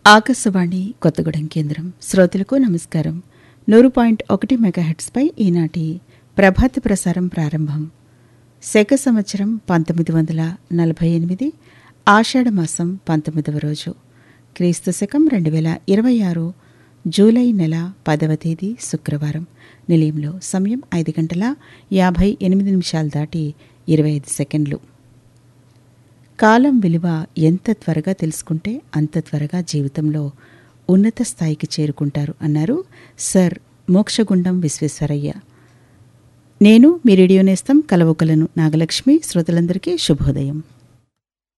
ఆకాశవాణి కొత్తగూడెం కేంద్రం శ్రోతలకు నమస్కారం నూరు పాయింట్ ఒకటి మెగాహెట్స్పై ఈనాటి ప్రభాత ప్రసారం ప్రారంభం శక సంవత్సరం పంతొమ్మిది వందల నలభై ఎనిమిది ఆషాఢమాసం పంతొమ్మిదవ రోజు క్రీస్తు శకం రెండు వేల ఇరవై ఆరు జూలై నెల పదవ తేదీ శుక్రవారం నిలయంలో సమయం ఐదు గంటల యాభై ఎనిమిది నిమిషాలు దాటి ఇరవై ఐదు సెకండ్లు కాలం విలువ ఎంత త్వరగా తెలుసుకుంటే అంత త్వరగా జీవితంలో ఉన్నత స్థాయికి చేరుకుంటారు అన్నారు సర్ మోక్షగుండం విశ్వేశ్వరయ్య నేను మీ రేడియో నేస్తం కలవకలను నాగలక్ష్మి శ్రోతలందరికీ శుభోదయం